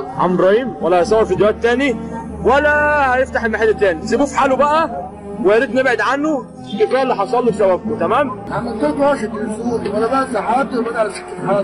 عم ابراهيم ولا هيصور فيديوهات تاني ولا هيفتح المحل تاني سيبوه في حاله بقى ويا ريت نبعد عنه كفايه اللي حصل له بسببكم تمام عملت لكم ورشه تليفون ولا بنسى حد ولا على سكه حد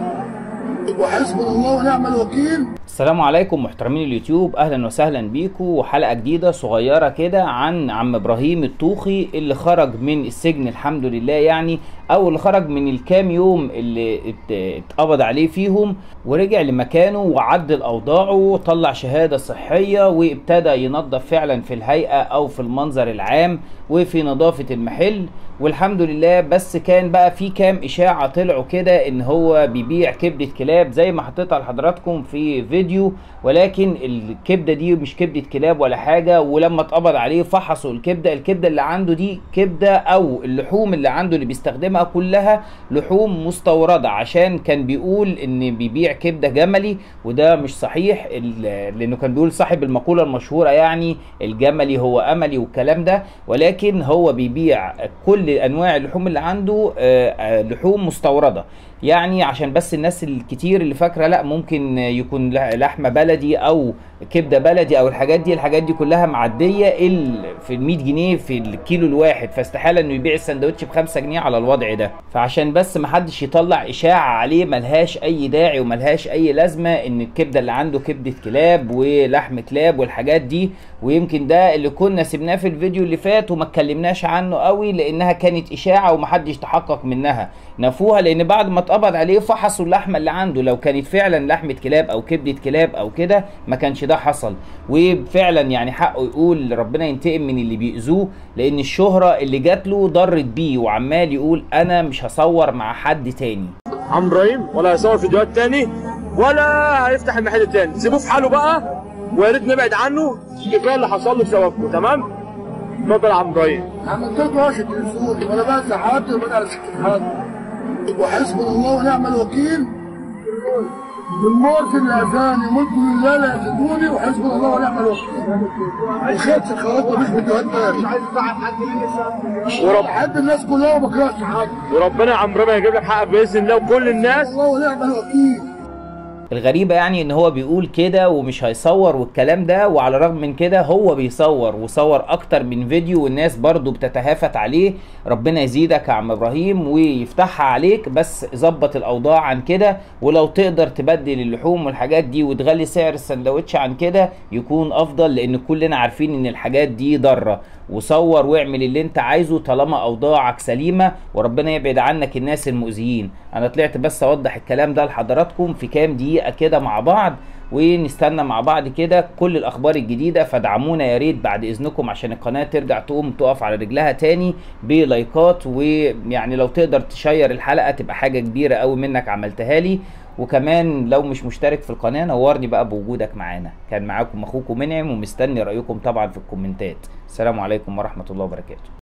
وحسبنا الله ونعم الوكيل السلام عليكم محترمين اليوتيوب اهلا وسهلا بيكم وحلقه جديده صغيره كده عن عم ابراهيم الطوخي اللي خرج من السجن الحمد لله يعني او اللي خرج من الكام يوم اللي ات- اتقبض عليه فيهم ورجع لمكانه وعدل اوضاعه وطلع شهاده صحيه وابتدى ينظف فعلا في الهيئه او في المنظر العام وفي نظافه المحل والحمد لله بس كان بقى في كام اشاعه طلعوا كده ان هو بيبيع كبده كلاب زي ما حطيتها لحضراتكم في فيديو ولكن الكبده دي مش كبده كلاب ولا حاجه ولما اتقبض عليه فحصوا الكبده الكبده اللي عنده دي كبده او اللحوم اللي عنده اللي بيستخدمها كلها لحوم مستورده عشان كان بيقول ان بيبيع كبده جملي وده مش صحيح ال- لانه كان بيقول صاحب المقوله المشهوره يعني الجملي هو املي والكلام ده ولكن هو بيبيع كل انواع اللحوم اللي عنده آه، آه، لحوم مستورده يعني عشان بس الناس الكتير اللي فاكره لا ممكن يكون لح- لحمه بلدي او كبده بلدي او الحاجات دي الحاجات دي كلها معديه ال في ال 100 جنيه في الكيلو الواحد فاستحاله انه يبيع السندوتش ب 5 جنيه على الوضع ده فعشان بس ما حدش يطلع اشاعه عليه ملهاش اي داعي وملهاش اي لازمه ان الكبده اللي عنده كبده كلاب ولحم كلاب والحاجات دي ويمكن ده اللي كنا سيبناه في الفيديو اللي فات وما اتكلمناش عنه قوي لانها كانت اشاعه ومحدش تحقق منها نفوها لان بعد ما اتقبض عليه فحصوا اللحمه اللي عنده لو كانت فعلا لحمه كلاب او كبده كلاب او كده ما كانش ده حصل وفعلا يعني حقه يقول ربنا ينتقم من اللي بيأذوه لان الشهره اللي جات له ضرت بيه وعمال يقول انا مش هصور مع حد تاني عم ابراهيم ولا هيصور فيديوهات تاني ولا هيفتح المحل تاني سيبوه في حاله بقى ويا ريت نبعد عنه كفايه اللي حصل له بسببكم تمام اتفضل يا عم ابراهيم عملت لكم ورشه تليفون ولا بنسى حد ولا على سكه حد وحسبنا الله ونعم الوكيل الموت اللي اذاني ملك لله لا يزيدوني وحسبنا الله ونعم الوكيل وخير سخرات مش فيديوهات تاني ورب بحب الناس كلها وما بكرهش حد وربنا يا عم ابراهيم هيجيب لك حقك باذن الله وكل الناس الله ونعم الوكيل الغريبة يعني ان هو بيقول كده ومش هيصور والكلام ده وعلى الرغم من كده هو بيصور وصور اكتر من فيديو والناس برضو بتتهافت عليه ربنا يزيدك يا عم ابراهيم ويفتحها عليك بس ظبط الاوضاع عن كده ولو تقدر تبدل اللحوم والحاجات دي وتغلي سعر السندوتش عن كده يكون افضل لان كلنا عارفين ان الحاجات دي ضاره وصور واعمل اللي انت عايزه طالما اوضاعك سليمه وربنا يبعد عنك الناس المؤذيين انا طلعت بس اوضح الكلام ده لحضراتكم في كام دقيقه كده مع بعض ونستنى مع بعض كده كل الاخبار الجديده فادعمونا يا ريت بعد اذنكم عشان القناه ترجع تقوم تقف على رجلها تاني بلايكات ويعني لو تقدر تشير الحلقه تبقى حاجه كبيره قوي منك عملتها لي وكمان لو مش مشترك في القناه نورني بقى بوجودك معانا كان معاكم اخوكم منعم ومستني رايكم طبعا في الكومنتات السلام عليكم ورحمه الله وبركاته